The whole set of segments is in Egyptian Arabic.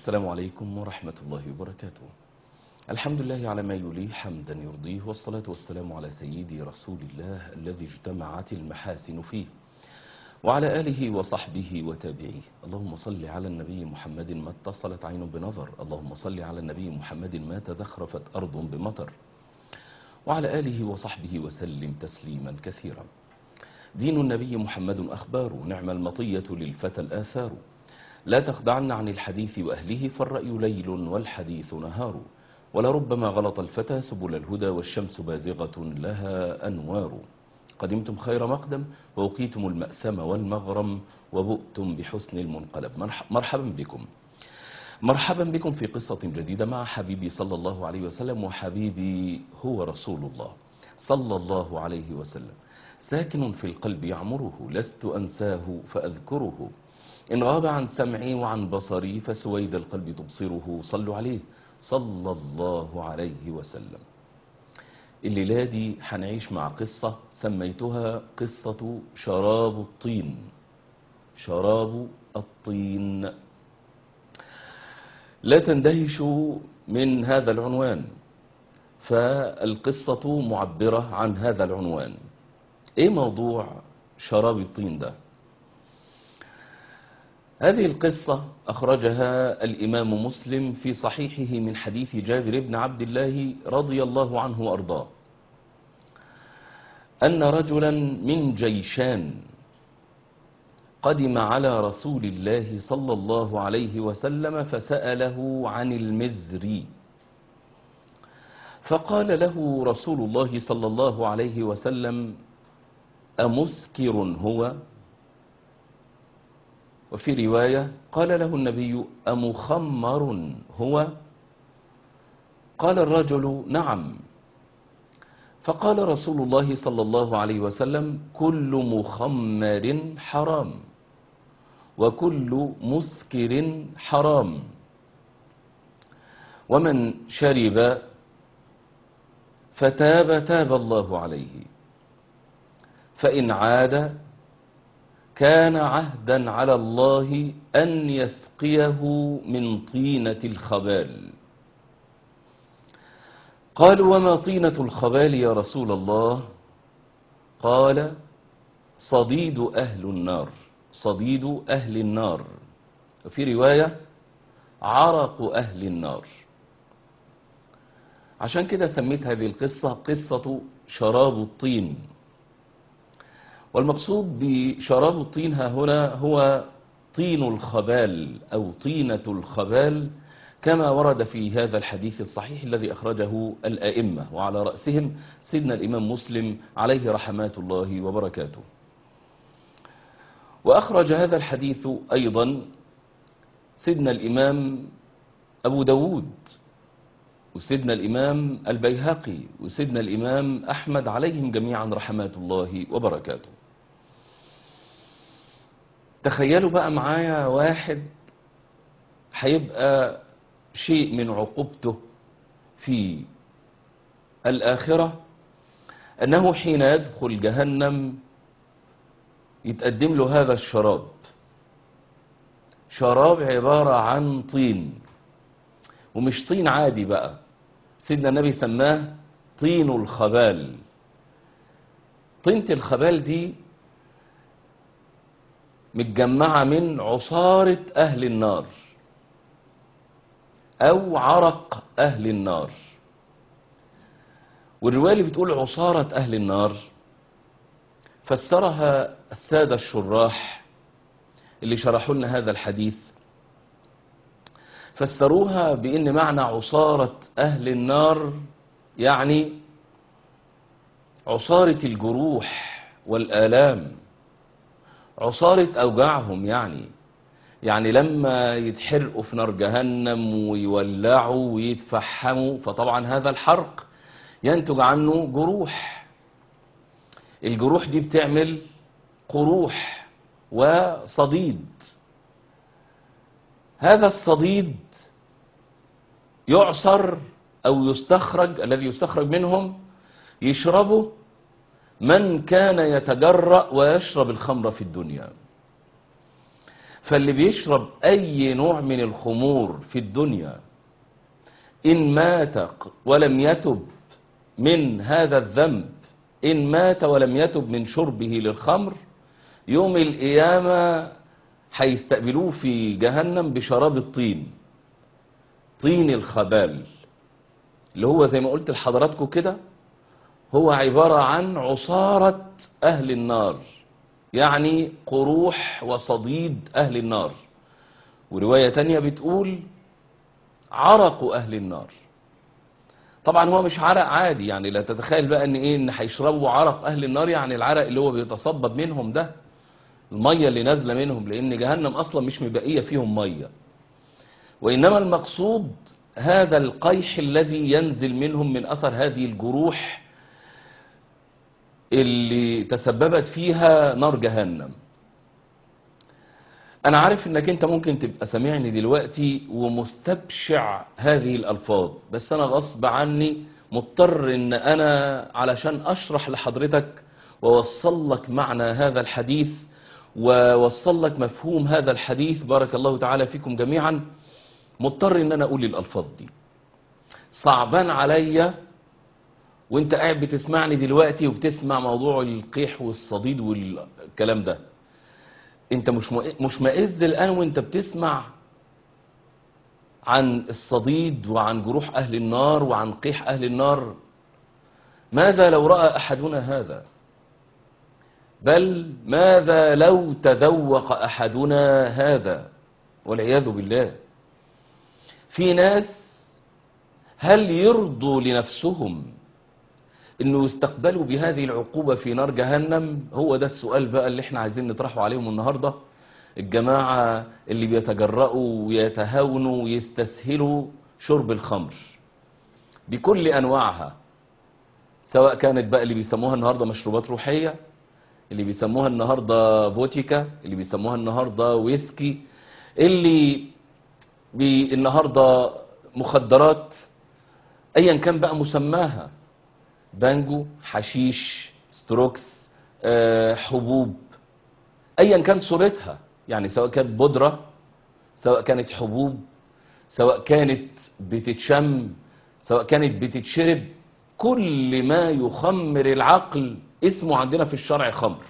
السلام عليكم ورحمة الله وبركاته الحمد لله على ما يليه حمدا يرضيه والصلاة والسلام على سيدي رسول الله الذي اجتمعت المحاسن فيه وعلى آله وصحبه وتابعيه اللهم صل على النبي محمد ما اتصلت عين بنظر اللهم صل على النبي محمد ما تزخرفت أرض بمطر وعلى آله وصحبه وسلم تسليما كثيرا دين النبي محمد أخبار نعم المطية للفتى الآثار لا تخدعن عن الحديث وأهله فالرأي ليل والحديث نهار ولربما غلط الفتى سبل الهدى والشمس بازغة لها أنوار قدمتم خير مقدم ووقيتم المأسم والمغرم وبؤتم بحسن المنقلب مرحبا بكم مرحبا بكم في قصة جديدة مع حبيبي صلى الله عليه وسلم وحبيبي هو رسول الله صلى الله عليه وسلم ساكن في القلب يعمره لست أنساه فأذكره إن غاب عن سمعي وعن بصري فسويد القلب تبصره صلوا عليه صلى الله عليه وسلم الليلة دي هنعيش مع قصة سميتها قصة شراب الطين شراب الطين لا تندهشوا من هذا العنوان فالقصة معبرة عن هذا العنوان ايه موضوع شراب الطين ده هذه القصة أخرجها الإمام مسلم في صحيحه من حديث جابر بن عبد الله رضي الله عنه وأرضاه أن رجلا من جيشان قدم على رسول الله صلى الله عليه وسلم فسأله عن المزر فقال له رسول الله صلى الله عليه وسلم أمسكر هو وفي رواية قال له النبي أمخمر هو قال الرجل نعم فقال رسول الله صلى الله عليه وسلم كل مخمر حرام وكل مسكر حرام ومن شرب فتاب تاب الله عليه فإن عاد كان عهدا على الله أن يسقيه من طينة الخبال قالوا وما طينة الخبال يا رسول الله قال صديد أهل النار صديد أهل النار وفي رواية عرق أهل النار عشان كده سميت هذه القصة قصة شراب الطين والمقصود بشراب الطين ها هنا هو طين الخبال أو طينة الخبال كما ورد في هذا الحديث الصحيح الذي أخرجه الأئمة وعلى رأسهم سيدنا الإمام مسلم عليه رحمات الله وبركاته وأخرج هذا الحديث أيضا سيدنا الإمام أبو داود وسيدنا الإمام البيهقي وسيدنا الإمام أحمد عليهم جميعا رحمات الله وبركاته تخيلوا بقى معايا واحد هيبقى شيء من عقوبته في الآخرة أنه حين يدخل جهنم يتقدم له هذا الشراب شراب عبارة عن طين ومش طين عادي بقى سيدنا النبي سماه طين الخبال طينة الخبال دي متجمعة من عصارة أهل النار أو عرق أهل النار والرواية اللي بتقول عصارة أهل النار فسرها السادة الشراح اللي شرحوا لنا هذا الحديث فسروها بأن معنى عصارة أهل النار يعني عصارة الجروح والآلام عصارة أوجاعهم يعني يعني لما يتحرقوا في نار جهنم ويولعوا ويتفحموا فطبعا هذا الحرق ينتج عنه جروح الجروح دي بتعمل قروح وصديد هذا الصديد يعصر أو يستخرج الذي يستخرج منهم يشربه من كان يتجرأ ويشرب الخمر في الدنيا فاللي بيشرب أي نوع من الخمور في الدنيا إن مات ولم يتب من هذا الذنب إن مات ولم يتب من شربه للخمر يوم القيامة هيستقبلوه في جهنم بشراب الطين طين الخبال اللي هو زي ما قلت لحضراتكم كده هو عبارة عن عصارة أهل النار يعني قروح وصديد أهل النار ورواية تانية بتقول عرق أهل النار طبعا هو مش عرق عادي يعني لا تتخيل بقى ان ايه ان هيشربوا عرق اهل النار يعني العرق اللي هو بيتصبب منهم ده الميه اللي نازله منهم لان جهنم اصلا مش مبقيه فيهم ميه وانما المقصود هذا القيح الذي ينزل منهم من اثر هذه الجروح اللي تسببت فيها نار جهنم انا عارف انك انت ممكن تبقى سامعني دلوقتي ومستبشع هذه الالفاظ بس انا غصب عني مضطر ان انا علشان اشرح لحضرتك ووصل لك معنى هذا الحديث ووصل لك مفهوم هذا الحديث بارك الله تعالى فيكم جميعا مضطر ان انا اقول الالفاظ دي صعبان عليا وانت قاعد بتسمعني دلوقتي وبتسمع موضوع القيح والصديد والكلام ده انت مش مشمئز الان وانت بتسمع عن الصديد وعن جروح اهل النار وعن قيح اهل النار ماذا لو راى احدنا هذا بل ماذا لو تذوق احدنا هذا والعياذ بالله في ناس هل يرضوا لنفسهم انه يستقبلوا بهذه العقوبة في نار جهنم هو ده السؤال بقى اللي احنا عايزين نطرحه عليهم النهاردة الجماعة اللي بيتجرأوا ويتهاونوا ويستسهلوا شرب الخمر بكل انواعها سواء كانت بقى اللي بيسموها النهاردة مشروبات روحية اللي بيسموها النهاردة فوتيكا اللي بيسموها النهاردة ويسكي اللي بي النهاردة مخدرات ايا كان بقى مسماها بانجو حشيش ستروكس أه حبوب ايا كان صورتها يعني سواء كانت بودرة سواء كانت حبوب سواء كانت بتتشم سواء كانت بتتشرب كل ما يخمر العقل اسمه عندنا في الشرع خمر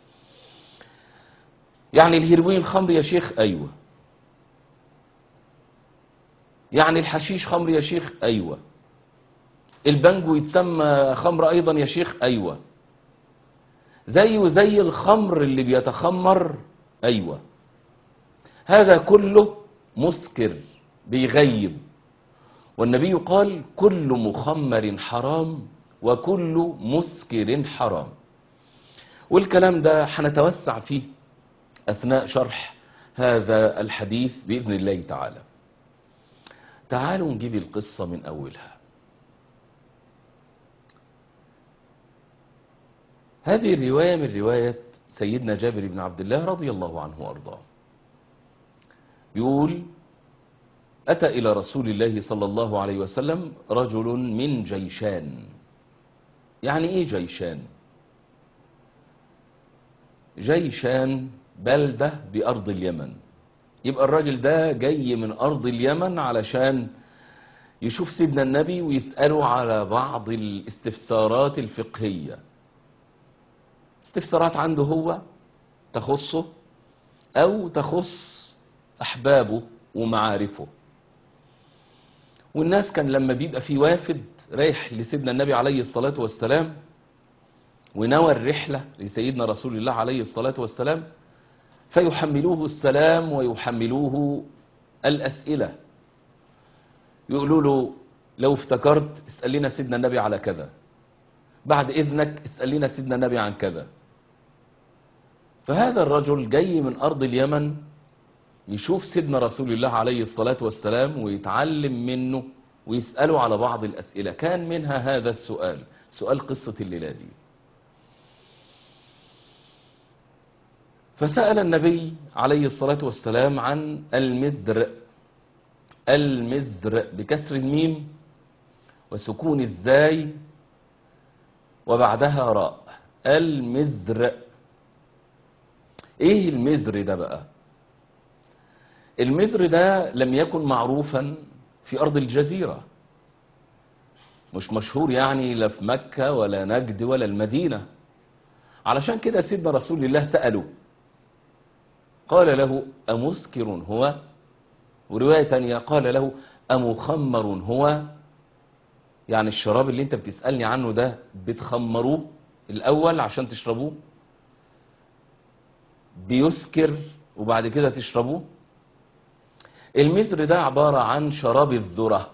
يعني الهيروين خمر يا شيخ ايوه يعني الحشيش خمر يا شيخ ايوه البنجو يتسمى خمر ايضا يا شيخ ايوه زيه زي الخمر اللي بيتخمر ايوه هذا كله مسكر بيغيب والنبي قال كل مخمر حرام وكل مسكر حرام والكلام ده هنتوسع فيه اثناء شرح هذا الحديث باذن الله تعالى تعالوا نجيب القصه من اولها هذه الرواية من رواية سيدنا جابر بن عبد الله رضي الله عنه وأرضاه يقول أتى إلى رسول الله صلى الله عليه وسلم رجل من جيشان يعني إيه جيشان جيشان بلدة بأرض اليمن يبقى الراجل ده جاي من أرض اليمن علشان يشوف سيدنا النبي ويسأله على بعض الاستفسارات الفقهية استفسارات عنده هو تخصه او تخص احبابه ومعارفه والناس كان لما بيبقى في وافد رايح لسيدنا النبي عليه الصلاة والسلام ونوى الرحلة لسيدنا رسول الله عليه الصلاة والسلام فيحملوه السلام ويحملوه الأسئلة يقولوا له لو افتكرت اسأل لنا سيدنا النبي على كذا بعد إذنك اسأل لنا سيدنا النبي عن كذا فهذا الرجل جاي من أرض اليمن يشوف سيدنا رسول الله عليه الصلاة والسلام ويتعلم منه ويسأله على بعض الأسئلة كان منها هذا السؤال سؤال قصة الليلة دي فسأل النبي عليه الصلاة والسلام عن المزر المزر بكسر الميم وسكون الزاي وبعدها راء المزر ايه المزر ده بقى المزر ده لم يكن معروفا في أرض الجزيرة مش مشهور يعني لا في مكة ولا نجد ولا المدينة علشان كده سيدنا رسول الله سأله قال له أمسكر هو ورواية تانية قال له أمخمر هو يعني الشراب اللي انت بتسألني عنه ده بتخمروه الأول عشان تشربوه بيسكر وبعد كده تشربوه المزر ده عبارة عن شراب الذرة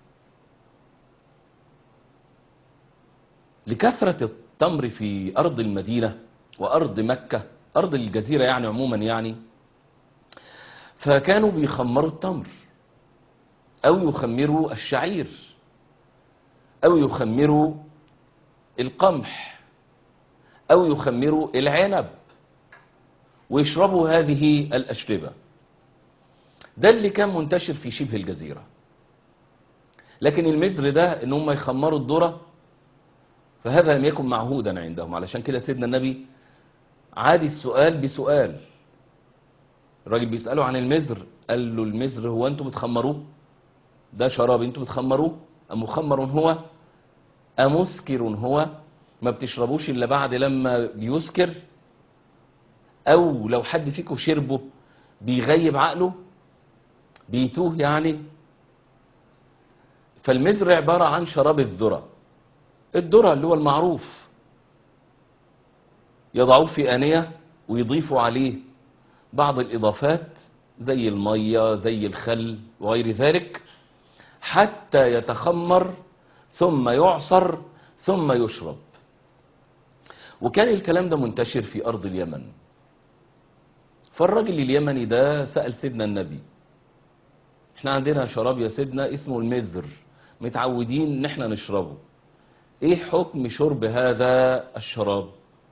لكثرة التمر في أرض المدينة وأرض مكة أرض الجزيرة يعني عموما يعني فكانوا بيخمروا التمر أو يخمروا الشعير أو يخمروا القمح أو يخمروا العنب ويشربوا هذه الأشربة ده اللي كان منتشر في شبه الجزيرة لكن المزر ده ان هم يخمروا الذرة فهذا لم يكن معهودا عندهم علشان كده سيدنا النبي عادي السؤال بسؤال الراجل بيسأله عن المزر قال له المزر هو انتوا بتخمروه ده شراب انتوا بتخمروه أم مخمر هو أمسكر هو ما بتشربوش إلا بعد لما بيسكر أو لو حد فيكم شربه بيغيب عقله بيتوه يعني فالمزر عبارة عن شراب الذرة الذرة اللي هو المعروف يضعوه في آنية ويضيفوا عليه بعض الإضافات زي المية زي الخل وغير ذلك حتى يتخمر ثم يعصر ثم يشرب وكان الكلام ده منتشر في أرض اليمن فالراجل اليمني ده سأل سيدنا النبي احنا عندنا شراب يا سيدنا اسمه المزر متعودين ان احنا نشربه ايه حكم شرب هذا الشراب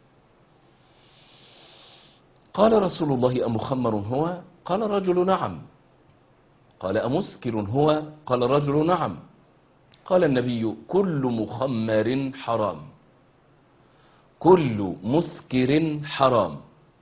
قال رسول الله أمخمر هو قال الرجل نعم قال أمسكر هو قال الرجل نعم قال النبي كل مخمر حرام كل مسكر حرام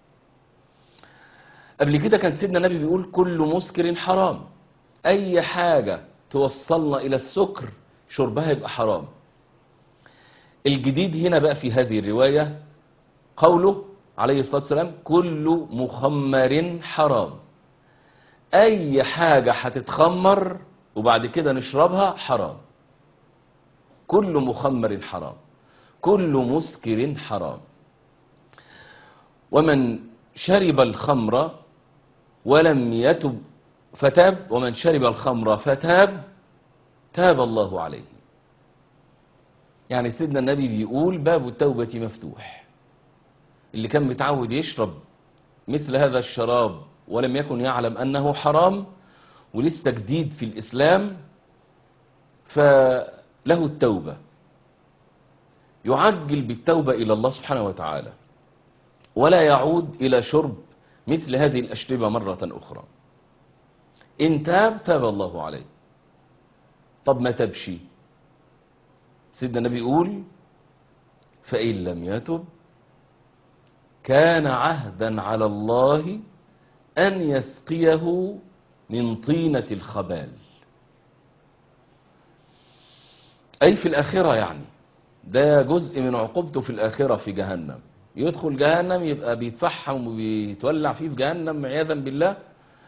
قبل كده كان سيدنا النبي بيقول كل مسكر حرام اي حاجة توصلنا الى السكر شربها يبقى حرام الجديد هنا بقى في هذه الرواية قوله عليه الصلاة والسلام كل مخمر حرام اي حاجة هتتخمر وبعد كده نشربها حرام كل مخمر حرام كل مسكر حرام ومن شرب الخمر ولم يتب فتاب ومن شرب الخمر فتاب تاب الله عليه يعني سيدنا النبي بيقول باب التوبة مفتوح اللي كان متعود يشرب مثل هذا الشراب ولم يكن يعلم أنه حرام ولسه جديد في الإسلام فله التوبة يعجل بالتوبة إلى الله سبحانه وتعالى ولا يعود إلى شرب مثل هذه الأشربة مرة أخرى إن تاب تاب الله عليه طب ما تبشي سيدنا النبي يقول فإن لم يتب كان عهدا على الله أن يسقيه من طينة الخبال أي في الآخرة يعني ده جزء من عقوبته في الآخرة في جهنم يدخل جهنم يبقى بيتفحم وبيتولع فيه في جهنم عياذا بالله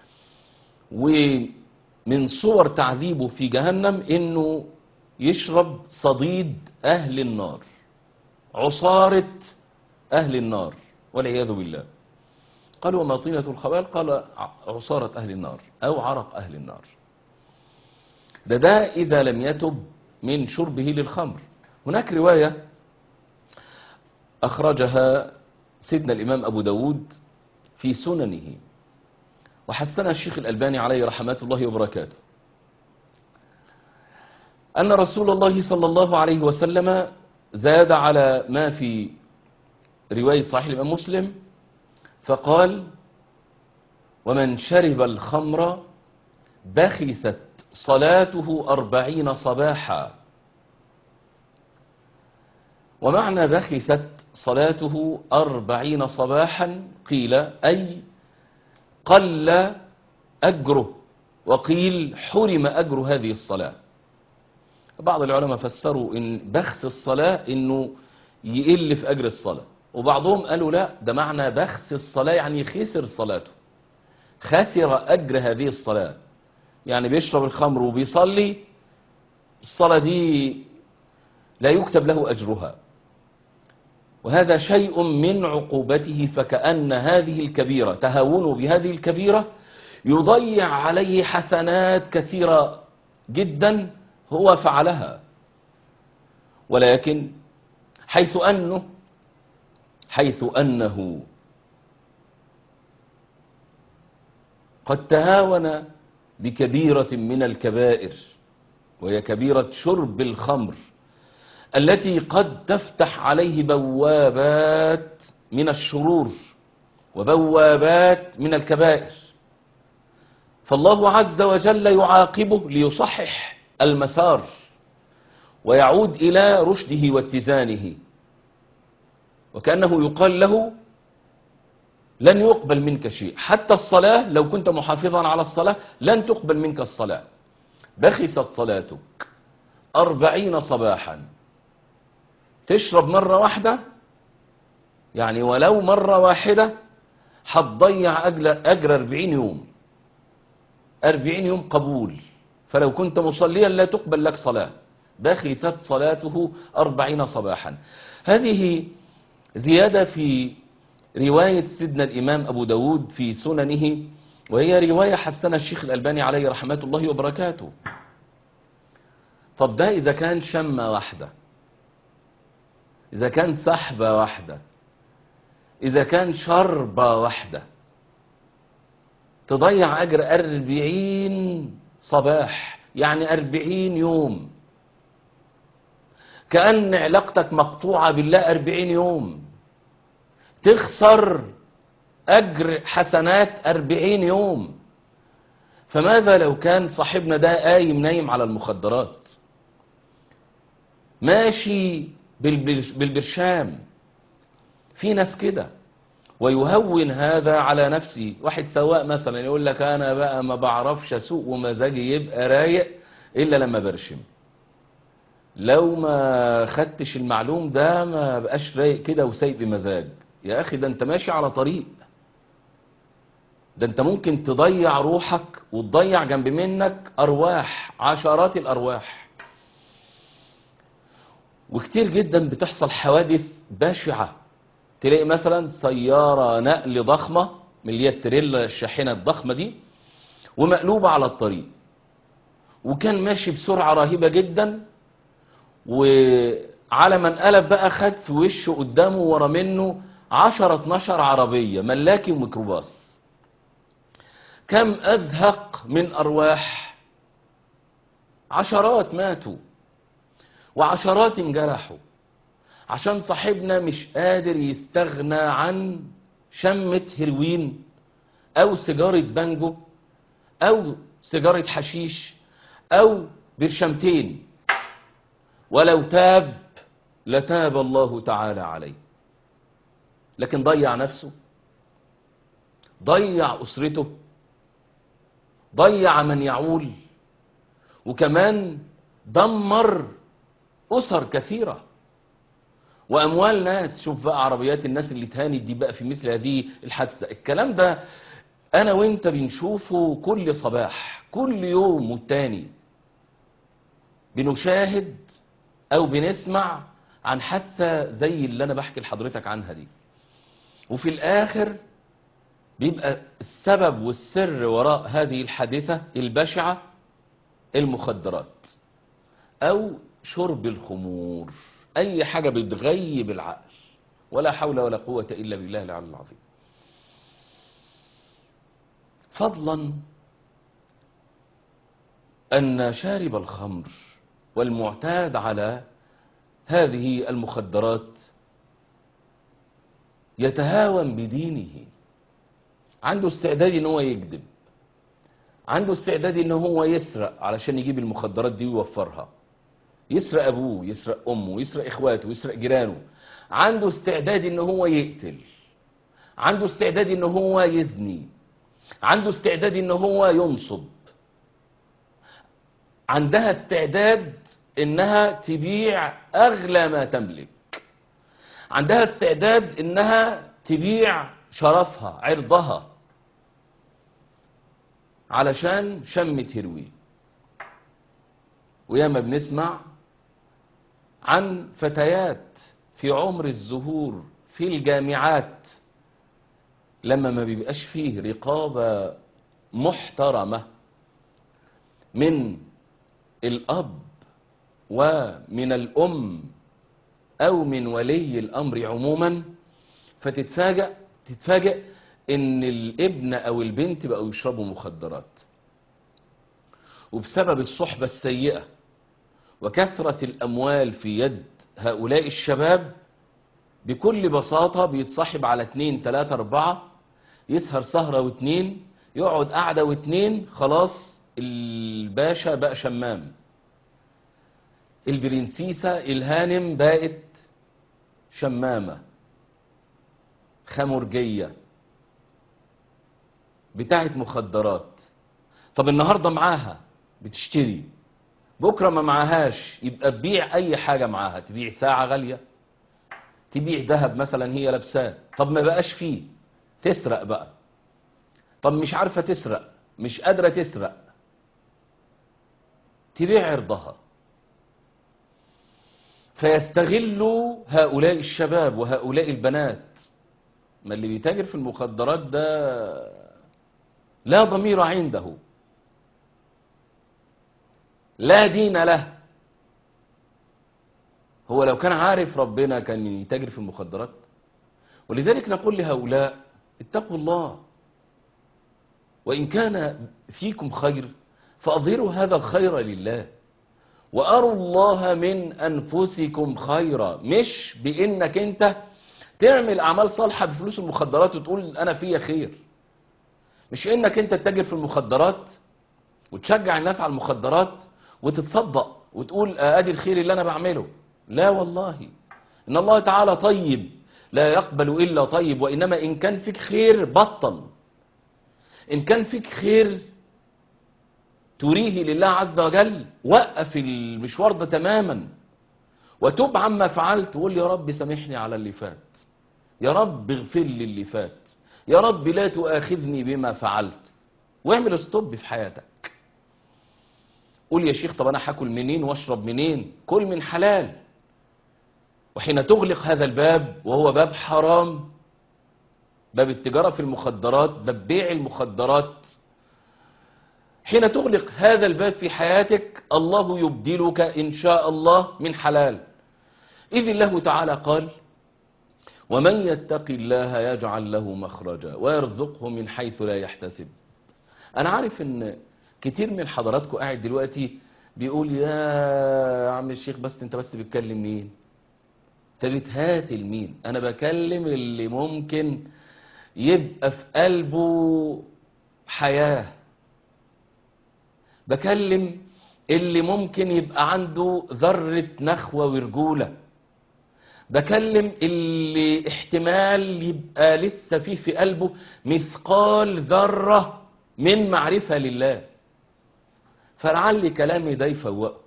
ومن صور تعذيبه في جهنم انه يشرب صديد اهل النار عصارة اهل النار والعياذ بالله قال وما طينة الخبال قال عصارة اهل النار او عرق اهل النار ده ده اذا لم يتب من شربه للخمر هناك رواية أخرجها سيدنا الإمام أبو داود في سننه وحسنها الشيخ الألباني عليه رحمة الله وبركاته أن رسول الله صلى الله عليه وسلم زاد على ما في رواية صحيح الإمام مسلم فقال ومن شرب الخمر بخست صلاته أربعين صباحا ومعنى بخست صلاته أربعين صباحا قيل أي قل أجره وقيل حرم أجر هذه الصلاة بعض العلماء فسروا إن بخس الصلاة إنه يقل في أجر الصلاة وبعضهم قالوا لا ده معنى بخس الصلاة يعني خسر صلاته خسر أجر هذه الصلاة يعني بيشرب الخمر وبيصلي الصلاة دي لا يكتب له أجرها وهذا شيء من عقوبته فكأن هذه الكبيرة تهاونه بهذه الكبيرة يضيع عليه حسنات كثيرة جدا هو فعلها ولكن حيث أنه حيث أنه قد تهاون بكبيرة من الكبائر وهي كبيرة شرب الخمر التي قد تفتح عليه بوابات من الشرور وبوابات من الكبائر فالله عز وجل يعاقبه ليصحح المسار ويعود إلى رشده واتزانه وكأنه يقال له لن يقبل منك شيء حتى الصلاة لو كنت محافظا على الصلاة لن تقبل منك الصلاة بخست صلاتك أربعين صباحا تشرب مرة واحدة يعني ولو مرة واحدة هتضيع أجر, أجر أربعين يوم أربعين يوم قبول فلو كنت مصليا لا تقبل لك صلاة بخست صلاته أربعين صباحا هذه زيادة في رواية سيدنا الإمام أبو داود في سننه وهي رواية حسنها الشيخ الألباني عليه رحمة الله وبركاته طب ده إذا كان شمة واحدة إذا كان سحبة واحدة إذا كان شربة واحدة تضيع أجر أربعين صباح يعني أربعين يوم كأن علاقتك مقطوعة بالله أربعين يوم تخسر أجر حسنات أربعين يوم فماذا لو كان صاحبنا ده قايم نايم على المخدرات ماشي بالبرشام في ناس كده ويهون هذا على نفسه واحد سواق مثلا يقول لك انا بقى ما بعرفش اسوق ومزاجي يبقى رايق الا لما برشم لو ما خدتش المعلوم ده ما بقاش رايق كده وسايق بمزاج يا اخي ده انت ماشي على طريق ده انت ممكن تضيع روحك وتضيع جنب منك ارواح عشرات الارواح وكتير جدا بتحصل حوادث بشعة تلاقي مثلا سيارة نقل ضخمة من اللي هي التريلا الشاحنة الضخمة دي ومقلوبة على الطريق وكان ماشي بسرعة رهيبة جدا وعلى ما انقلب بقى خد في وشه قدامه ورا منه 10 12 عربية ملاكي وميكروباص كم أزهق من أرواح عشرات ماتوا وعشرات انجرحوا عشان صاحبنا مش قادر يستغنى عن شمة هيروين أو سيجارة بانجو أو سيجارة حشيش أو برشمتين ولو تاب لتاب الله تعالى عليه لكن ضيع نفسه ضيع أسرته ضيع من يعول وكمان دمر أسر كثيرة وأموال ناس شوف بقى عربيات الناس اللي تهانت دي بقى في مثل هذه الحادثة الكلام ده أنا وإنت بنشوفه كل صباح كل يوم والتاني بنشاهد أو بنسمع عن حادثة زي اللي أنا بحكي لحضرتك عنها دي وفي الآخر بيبقى السبب والسر وراء هذه الحادثة البشعة المخدرات أو شرب الخمور أي حاجة بتغيب العقل ولا حول ولا قوة إلا بالله العلي العظيم فضلا أن شارب الخمر والمعتاد على هذه المخدرات يتهاون بدينه عنده استعداد ان هو يكذب عنده استعداد ان هو يسرق علشان يجيب المخدرات دي ويوفرها يسرق ابوه يسرق امه يسرق اخواته يسرق جيرانه عنده استعداد ان هو يقتل عنده استعداد ان هو يزني عنده استعداد ان هو ينصب عندها استعداد انها تبيع اغلى ما تملك عندها استعداد انها تبيع شرفها عرضها علشان شمة هيروين وياما بنسمع عن فتيات في عمر الزهور في الجامعات لما ما بيبقاش فيه رقابة محترمة من الأب ومن الأم أو من ولي الأمر عموما فتتفاجأ تتفاجأ إن الابن أو البنت بقوا يشربوا مخدرات وبسبب الصحبة السيئة وكثرة الأموال في يد هؤلاء الشباب بكل بساطة بيتصاحب على اتنين تلاتة اربعة يسهر سهرة واتنين يقعد قعدة واتنين خلاص الباشا بقى شمام البرنسيسة الهانم بقت شمامة خمرجية بتاعت مخدرات طب النهاردة معاها بتشتري بكرة ما معاهاش يبقى تبيع أي حاجة معاها تبيع ساعة غالية تبيع ذهب مثلا هي لابساه طب ما بقاش فيه تسرق بقى طب مش عارفة تسرق مش قادرة تسرق تبيع عرضها فيستغل هؤلاء الشباب وهؤلاء البنات ما اللي بيتاجر في المخدرات ده لا ضمير عنده لا دين له هو لو كان عارف ربنا كان يتاجر في المخدرات ولذلك نقول لهؤلاء اتقوا الله وإن كان فيكم خير فأظهروا هذا الخير لله وأروا الله من أنفسكم خيرا مش بإنك أنت تعمل أعمال صالحة بفلوس المخدرات وتقول أنا فيا خير مش إنك أنت تتاجر في المخدرات وتشجع الناس على المخدرات وتتصدق وتقول ادي الخير اللي انا بعمله لا والله ان الله تعالى طيب لا يقبل الا طيب وانما ان كان فيك خير بطل ان كان فيك خير تريه لله عز وجل وقف المشوار ده تماما وتوب عما فعلت وقول يا رب سامحني على اللي فات يا رب اغفر لي اللي فات يا رب لا تؤاخذني بما فعلت واعمل استوب في حياتك قول يا شيخ طب انا هاكل منين واشرب منين كل من حلال وحين تغلق هذا الباب وهو باب حرام باب التجارة في المخدرات باب بيع المخدرات حين تغلق هذا الباب في حياتك الله يبدلك إن شاء الله من حلال إذ الله تعالى قال ومن يتق الله يجعل له مخرجا ويرزقه من حيث لا يحتسب أنا عارف إن كتير من حضراتكم قاعد دلوقتي بيقول يا عم الشيخ بس انت بس بتكلم مين انت بتهاتل مين انا بكلم اللي ممكن يبقى في قلبه حياة بكلم اللي ممكن يبقى عنده ذرة نخوة ورجولة بكلم اللي احتمال يبقى لسه فيه في قلبه مثقال ذرة من معرفة لله فلعل كلامي ده يفوقه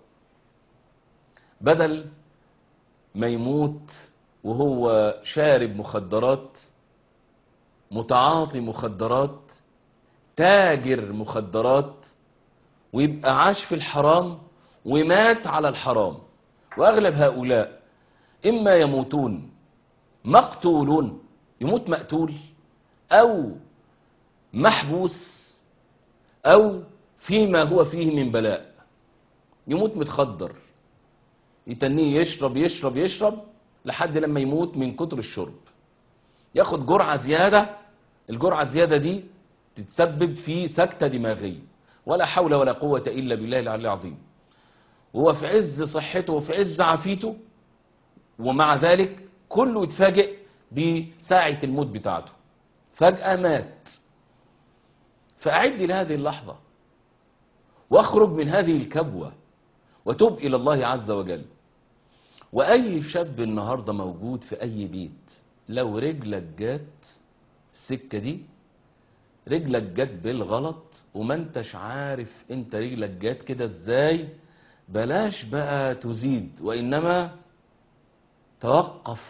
بدل ما يموت وهو شارب مخدرات متعاطي مخدرات تاجر مخدرات ويبقى عاش في الحرام ومات على الحرام واغلب هؤلاء اما يموتون مقتولون يموت مقتول او محبوس او فيما هو فيه من بلاء يموت متخدر يتنيه يشرب يشرب يشرب لحد لما يموت من كتر الشرب ياخد جرعة زيادة الجرعة الزيادة دي تتسبب في سكتة دماغية ولا حول ولا قوة إلا بالله العلي العظيم وهو في عز صحته وفي عز عافيته ومع ذلك كله يتفاجئ بساعة الموت بتاعته فجأة مات فأعد لهذه اللحظة واخرج من هذه الكبوة وتب إلى الله عز وجل وأي شاب النهاردة موجود في أي بيت لو رجلك جات السكة دي رجلك جت بالغلط وما انتش عارف انت رجلك جت كده ازاي بلاش بقى تزيد وانما توقف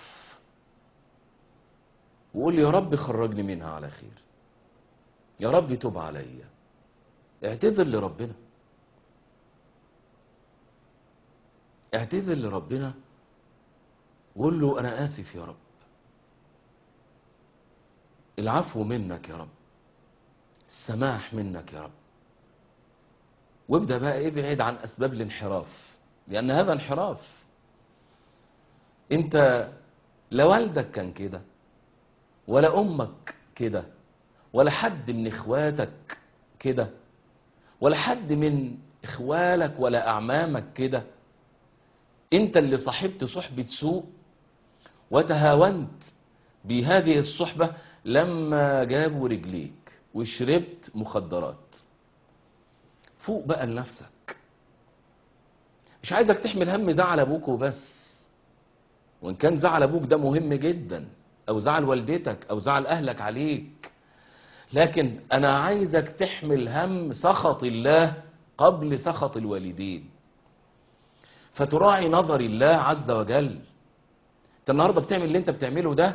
وقول يا رب خرجني منها على خير يا رب تب عليا اعتذر لربنا اعتذر لربنا وقول له انا اسف يا رب العفو منك يا رب السماح منك يا رب وابدا بقى ابعد عن اسباب الانحراف لان هذا انحراف انت لا والدك كان كده ولا امك كده ولا حد من اخواتك كده ولا حد من اخوالك ولا اعمامك كده انت اللي صاحبت صحبة سوء وتهاونت بهذه الصحبة لما جابوا رجليك وشربت مخدرات فوق بقى لنفسك مش عايزك تحمل هم زعل ابوك وبس وان كان زعل ابوك ده مهم جدا او زعل والدتك او زعل اهلك عليك لكن انا عايزك تحمل هم سخط الله قبل سخط الوالدين فتراعي نظر الله عز وجل انت النهارده بتعمل اللي انت بتعمله ده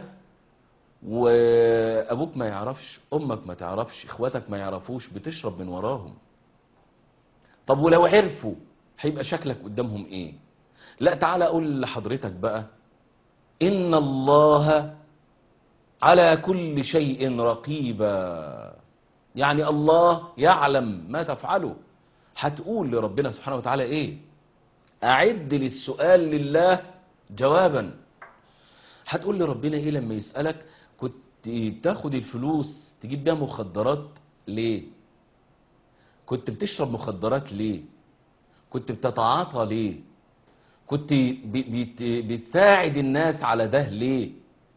وابوك ما يعرفش امك ما تعرفش اخواتك ما يعرفوش بتشرب من وراهم طب ولو عرفوا هيبقى شكلك قدامهم ايه لا تعالى اقول لحضرتك بقى ان الله على كل شيء رقيبا يعني الله يعلم ما تفعله هتقول لربنا سبحانه وتعالى ايه اعد للسؤال لله جوابا هتقول لربنا ايه لما يسألك كنت بتاخد الفلوس تجيب بيها مخدرات ليه كنت بتشرب مخدرات ليه كنت بتتعاطى ليه كنت ب- بت- بتساعد الناس على ده ليه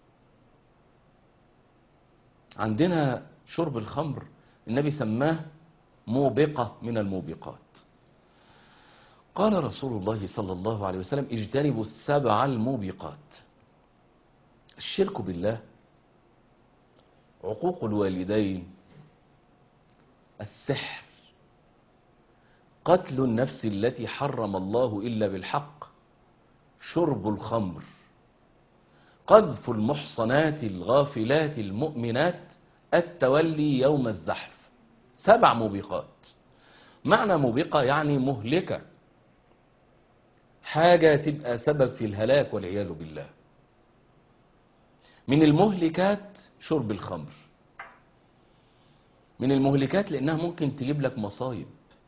عندنا شرب الخمر النبي سماه موبقة من الموبقات قال رسول الله صلى الله عليه وسلم اجتنبوا السبع الموبقات الشرك بالله عقوق الوالدين السحر قتل النفس التي حرم الله إلا بالحق شرب الخمر قذف المحصنات الغافلات المؤمنات التولي يوم الزحف سبع موبقات معنى موبقة يعني مهلكة حاجة تبقى سبب في الهلاك والعياذ بالله من المهلكات شرب الخمر من المهلكات لأنها ممكن تجيب لك مصايب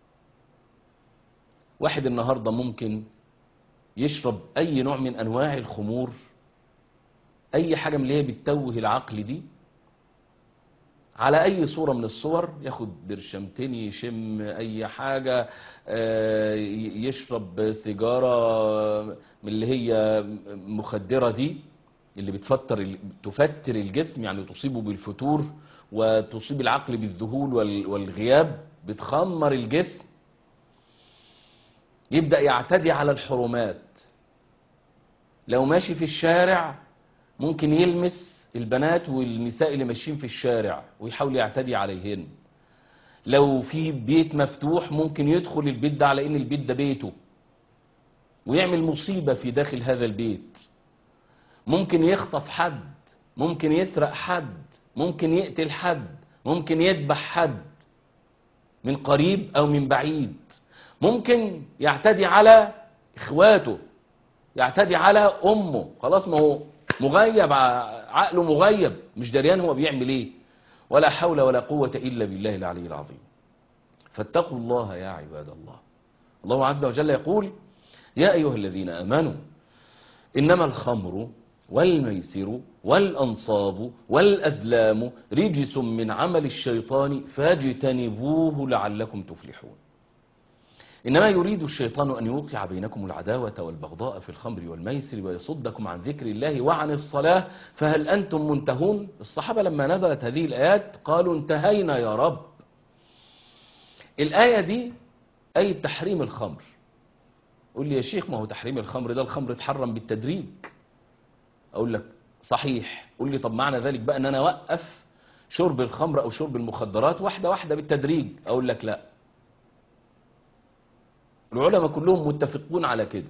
واحد النهاردة ممكن يشرب أي نوع من أنواع الخمور أي حاجة من اللي هي بتتوه العقل دي على أي صورة من الصور ياخد برشمتين يشم أي حاجة آه، ي- يشرب سيجارة من اللي هي مخدرة دي اللي بتفتر ال- تفتر الجسم يعني تصيبه بالفتور وتصيب العقل بالذهول وال- والغياب بتخمر الجسم يبدأ يعتدي على الحرمات لو ماشي في الشارع ممكن يلمس البنات والنساء اللي ماشيين في الشارع ويحاول يعتدي عليهن لو في بيت مفتوح ممكن يدخل البيت ده على ان البيت ده بيته ويعمل مصيبة في داخل هذا البيت ممكن يخطف حد ممكن يسرق حد ممكن يقتل حد ممكن يذبح حد من قريب او من بعيد ممكن يعتدي على اخواته يعتدي على امه خلاص ما هو مغيب ع- عقله مغيب مش دريان هو بيعمل ايه ولا حول ولا قوة الا بالله العلي العظيم فاتقوا الله يا عباد الله الله عز وجل يقول يا ايها الذين امنوا انما الخمر والميسر والانصاب والازلام رجس من عمل الشيطان فاجتنبوه لعلكم تفلحون إنما يريد الشيطان أن يوقع بينكم العداوة والبغضاء في الخمر والميسر ويصدكم عن ذكر الله وعن الصلاة فهل أنتم منتهون الصحابة لما نزلت هذه الآيات قالوا انتهينا يا رب الآية دي أي تحريم الخمر قول لي يا شيخ ما هو تحريم الخمر ده الخمر اتحرم بالتدريج أقول لك صحيح قول لي طب معنى ذلك بقى أن أنا أوقف شرب الخمر او شرب المخدرات واحدة واحدة بالتدريج اقول لك لا العلماء كلهم متفقون على كده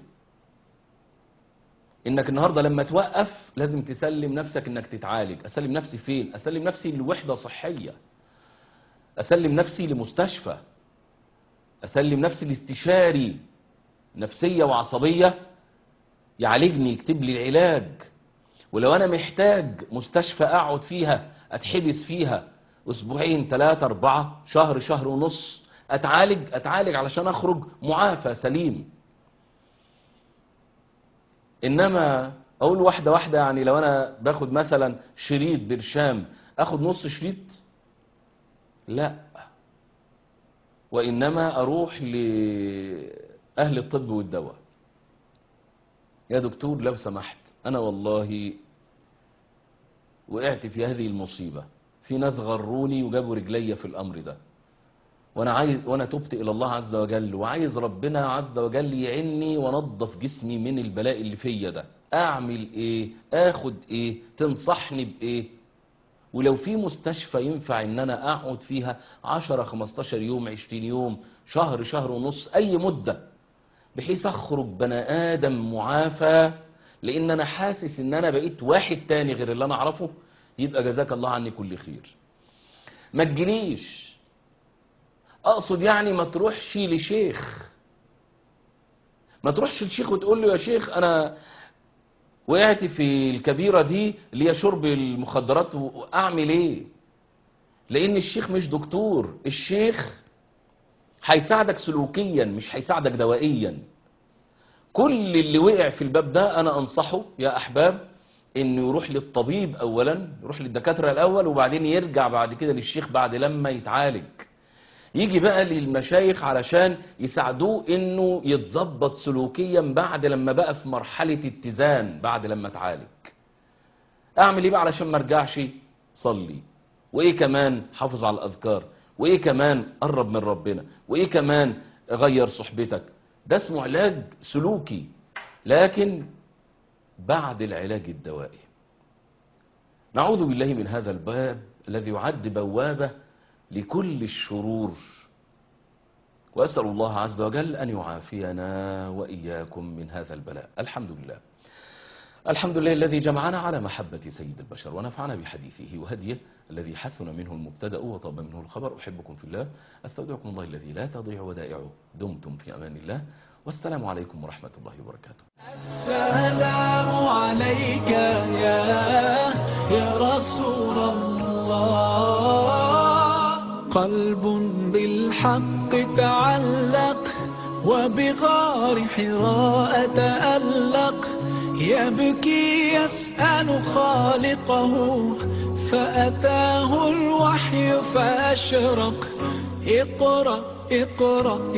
انك النهاردة لما توقف لازم تسلم نفسك انك تتعالج اسلم نفسي فين اسلم نفسي لوحدة صحية اسلم نفسي لمستشفى اسلم نفسي لاستشاري نفسية وعصبية يعالجني يكتب لي العلاج ولو انا محتاج مستشفى اقعد فيها اتحبس فيها اسبوعين ثلاثة اربعة شهر شهر ونص اتعالج اتعالج علشان اخرج معافى سليم انما اقول واحدة واحدة يعني لو انا باخد مثلا شريط برشام اخد نص شريط لا وانما اروح لاهل الطب والدواء يا دكتور لو سمحت انا والله وقعت في هذه المصيبة في ناس غروني وجابوا رجلي في الامر ده وانا عايز وانا تبت الى الله عز وجل وعايز ربنا عز وجل يعني وانضف جسمي من البلاء اللي فيا ده اعمل ايه اخد ايه تنصحني بايه ولو في مستشفى ينفع ان انا اقعد فيها 10 15 يوم 20 يوم شهر شهر ونص اي مدة بحيث اخرج بني ادم معافى لان انا حاسس ان انا بقيت واحد تاني غير اللي انا اعرفه يبقى جزاك الله عني كل خير ما تجيليش اقصد يعني ما تروحش لشيخ ما تروحش لشيخ وتقول له يا شيخ انا وقعت في الكبيرة دي اللي هي شرب المخدرات واعمل ايه لان الشيخ مش دكتور الشيخ هيساعدك سلوكيا مش هيساعدك دوائيا كل اللي وقع في الباب ده انا انصحه يا احباب انه يروح للطبيب اولا يروح للدكاترة الاول وبعدين يرجع بعد كده للشيخ بعد لما يتعالج يجي بقى للمشايخ علشان يساعدوه انه يتظبط سلوكيا بعد لما بقى في مرحلة اتزان بعد لما اتعالج اعمل ايه بقى علشان ما ارجعش صلي وايه كمان حافظ على الاذكار وايه كمان قرب من ربنا وايه كمان غير صحبتك ده اسمه علاج سلوكي لكن بعد العلاج الدوائي نعوذ بالله من هذا الباب الذي يعد بوابة لكل الشرور وأسأل الله عز وجل أن يعافينا وإياكم من هذا البلاء الحمد لله الحمد لله الذي جمعنا على محبة سيد البشر ونفعنا بحديثه وهديه الذي حسن منه المبتدأ وطاب منه الخبر أحبكم في الله أستودعكم الله الذي لا تضيع ودائعه دمتم في أمان الله والسلام عليكم ورحمة الله وبركاته السلام عليك يا يا رسول الله قلب بالحق تعلق وبغار حراء تألق يبكي يسأل خالقه فأتاه الوحي فأشرق اقرأ اقرأ